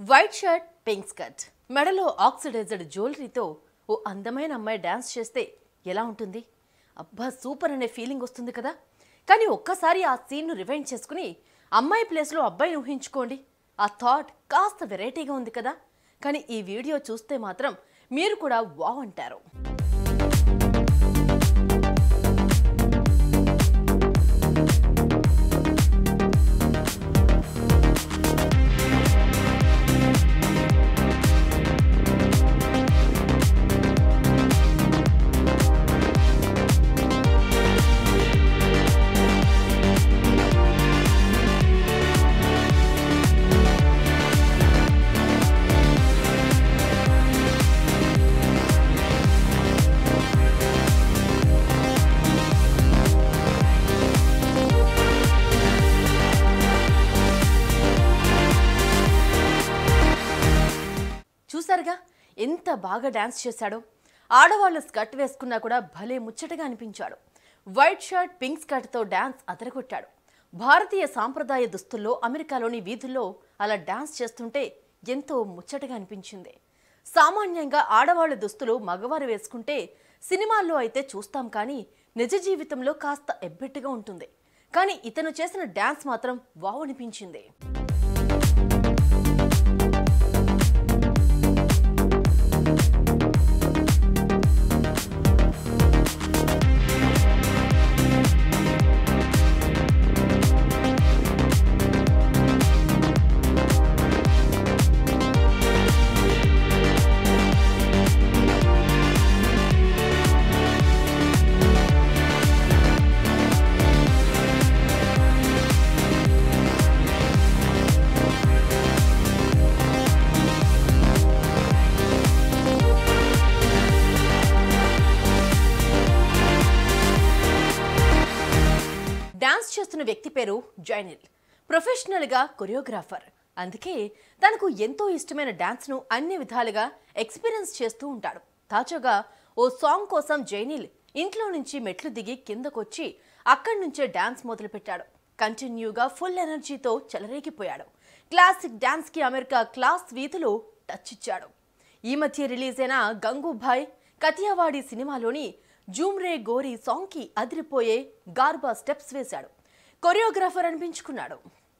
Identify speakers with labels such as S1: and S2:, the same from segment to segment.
S1: white shirt pink skirt మెడలో oxidised జ్యువెలరీతో ఓ అందమైన అమ్మాయి డాన్స్ చేస్తే ఎలా ఉంటుంది అబ్బా సూపర్ అనే ఫీలింగ్ వస్తుంది కదా కానీ ఒక్కసారి ఆ సీన్ను రివైండ్ చేసుకుని అమ్మాయి ప్లేస్లో అబ్బాయిని ఊహించుకోండి ఆ థాట్ కాస్త వెరైటీగా ఉంది కదా కానీ ఈ వీడియో చూస్తే మాత్రం మీరు కూడా వావ్ అంటారు చూసారుగా ఎంత బాగా డాన్స్ చేశాడో ఆడవాళ్ళు స్కర్ట్ వేసుకున్నా కూడా భలే ముచ్చటగా అనిపించాడు వైట్ షర్ట్ పింక్ స్కర్ట్తో డాన్స్ అదరగొట్టాడు భారతీయ సాంప్రదాయ దుస్తుల్లో అమెరికాలోని వీధుల్లో అలా డాన్స్ చేస్తుంటే ఎంతో ముచ్చటగా అనిపించింది సామాన్యంగా ఆడవాళ్ళ దుస్తులు మగవారు వేసుకుంటే సినిమాల్లో అయితే చూస్తాం కానీ నిజ జీవితంలో కాస్త ఎబ్బెట్టుగా ఉంటుంది కానీ ఇతను చేసిన డాన్స్ మాత్రం వావ్ అనిపించింది డాన్స్ చేస్తున్న వ్యక్తి పేరు జైనిల్ ప్రొఫెషనల్గా కొరియోగ్రాఫర్ అందుకే తనకు ఎంతో ఇష్టమైన డాన్స్ను అన్ని విధాలుగా ఎక్స్పీరియన్స్ చేస్తూ ఉంటాడు తాజాగా ఓ సాంగ్ కోసం జైనిల్ ఇంట్లో నుంచి మెట్లు దిగి కిందకొచ్చి అక్కడి నుంచే డాన్స్ మొదలుపెట్టాడు కంటిన్యూగా ఫుల్ ఎనర్జీతో చెలరేగిపోయాడు క్లాసిక్ డాన్స్కి అమెరికా క్లాస్ వీధులు టచ్ ఇచ్చాడు ఈ మధ్య రిలీజ్ అయిన గంగూభాయ్ కతియావాడి సినిమాలోని జూమ్రే గోరి సాంగ్కి అదిరిపోయే గార్బా స్టెప్స్ వేశాడు కొరియోగ్రాఫర్ అనిపించుకున్నాడు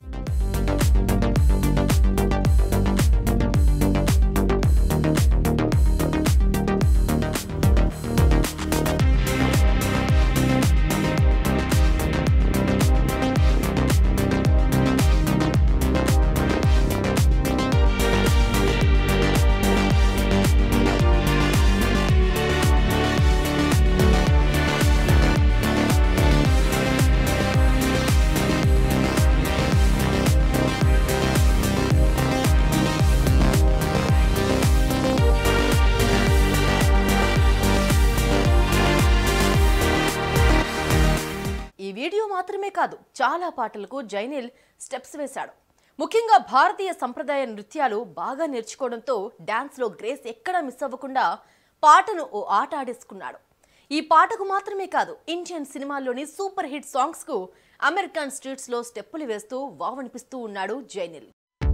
S1: ఈ వీడియో మాత్రమే కాదు చాలా పాటలకు జైనిల్ స్టెప్స్ వేశాడు ముఖ్యంగా భారతీయ సంప్రదాయ నృత్యాలు బాగా నేర్చుకోవడంతో డాన్స్లో గ్రేస్ ఎక్కడా మిస్ అవ్వకుండా పాటను ఓ ఆట ఆడేసుకున్నాడు ఈ పాటకు మాత్రమే కాదు ఇండియన్ సినిమాల్లోని సూపర్ హిట్ సాంగ్స్కు అమెరికన్ స్ట్రీట్స్లో స్టెప్పులు వేస్తూ వావనిపిస్తూ ఉన్నాడు జైనిల్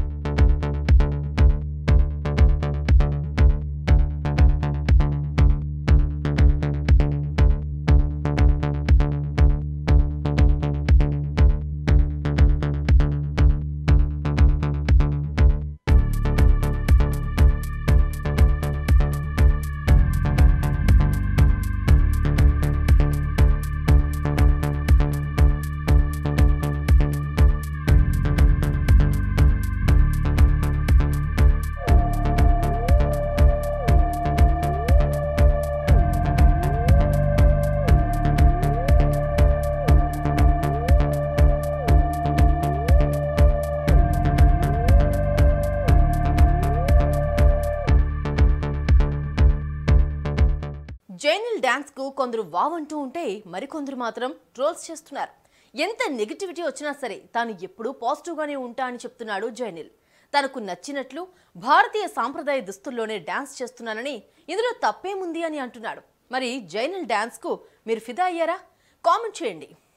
S1: జైనిల్ డాన్స్ కు కొందరు వావ్ అంటూ ఉంటే మరికొందరు మాత్రం ట్రోల్స్ చేస్తున్నారు ఎంత నెగిటివిటీ వచ్చినా సరే తాను ఎప్పుడూ పాజిటివ్ గానే ఉంటా అని చెప్తున్నాడు జైనిల్ తనకు నచ్చినట్లు భారతీయ సాంప్రదాయ దుస్తుల్లోనే డాన్స్ చేస్తున్నానని ఇందులో తప్పేముంది అని అంటున్నాడు మరి జైనిల్ డాన్స్ కు మీరు ఫిదా అయ్యారా కామెంట్ చేయండి